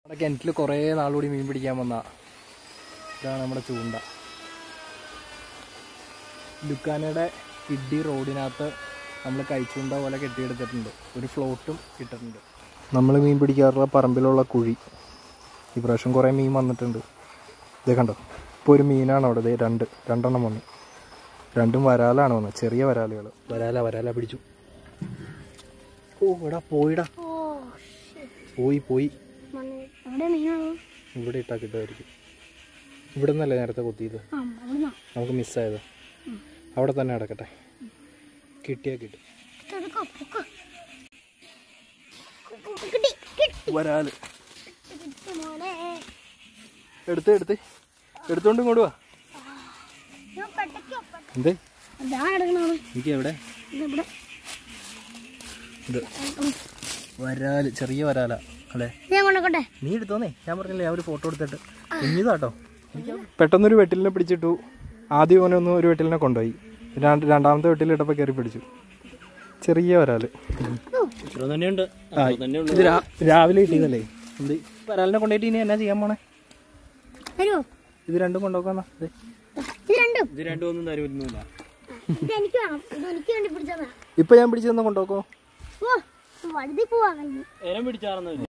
നമ്മുടെ കിണറ്റിൽ കുറേ നാളുകൂടി മീൻ പിടിക്കാൻ വന്ന ഇതാണ് നമ്മുടെ ചൂണ്ട ലുക്കാനയുടെ കിഡ്ഡി റോഡിനകത്ത് നമ്മൾ കൈച്ചൂണ്ട പോലെ കെട്ടിയെടുത്തിട്ടുണ്ട് ഒരു ഫ്ലോട്ടും ഇട്ടിട്ടുണ്ട് നമ്മൾ മീൻ പിടിക്കാറുള്ള പറമ്പിലുള്ള കുഴി ഈ പ്രാവശ്യം കുറേ മീൻ വന്നിട്ടുണ്ട് ഇതേ കണ്ടോ ഇപ്പോൾ ഒരു മീനാണ് അവിടെ ദേ രണ്ട് രണ്ടെണ്ണം വന്നു രണ്ടും വരാലാണ് വന്നത് ചെറിയ വരാലുകൾ വരാല വരാല പിടിച്ചു ഓ എടാ പോയിടാ ഓ പോയി പോയി എവിടെ മീനാണോ ഇവിടെ ഇട്ടാ കിട്ടുമായിരിക്കും ഇവിടെ നിന്നല്ലേ നേരത്തെ കൊത്തിയത് ആ അവിടുന്ന് നമുക്ക് മിസ്സായത് അവിടെ തന്നെ കിടക്കട്ടെ കിട്ടിയാ കിട്ടും എടുക്കോ പൊക്കോ കിട്ടി കിട്ടി വരാല് കിട്ടി മോനെ എടുത്ത് എടുത്ത് എടുത്തോണ്ട് ഇങ്ങോട്ട് വാ ഞാൻ പെട്ടയ്ക്കോ പെട്ട എന്തേ അതാ എടുക്കണത് എനിക്ക് എവിടെ ഇതിവിടെ ഇത് വരാല് ചെറിയ വരാല അല്ലേ ഞാൻ കൊണ്ടോട്ടെ നീ എടുത്തോന്നേ ഞാൻ പറഞ്ഞില്ലേ ഞാൻ ഒരു ഫോട്ടോ എടുത്തിട്ട് കുഞ്ഞിതാട്ടോ പെട്ടെന്നൊരു വെട്ടിലിനെ പിടിച്ചിട്ടു ആദ്യം ഓനെ ഒന്ന് ഒരു വെട്ടിലിനെ കൊണ്ടുപോയി രണ്ട് രണ്ടാമത്തെ വെട്ടിലിട്ടപ്പോൾ കയറി പിടിച്ചു ചെറിയ വരാല് ആ, ഇത് രാ- രാവിലെ കിട്ടിയതല്ലേ എന്ത് വരാലിനെ കൊണ്ടുപോയിട്ട് ഇനി എന്നാ ചെയ്യാൻ പോണേ വരുമോ ഇത് രണ്ടും കൊണ്ടുപോക്കാന്നാ ദേ. ഇത് രണ്ടും ഇത് രണ്ടും ഒന്നും തരുന്നില്ല ഇത് എനിക്ക് വേണം ഇത് എനിക്ക് വേണ്ടി പിടിച്ചതാ ഇപ്പൊ ഞാൻ പിടിച്ചു തന്നെ കൊണ്ടുപോക്കോ ഓ വഴുതി പോവാ കഴിഞ്ഞു എരം പിടിച്ചാർന്നില്ല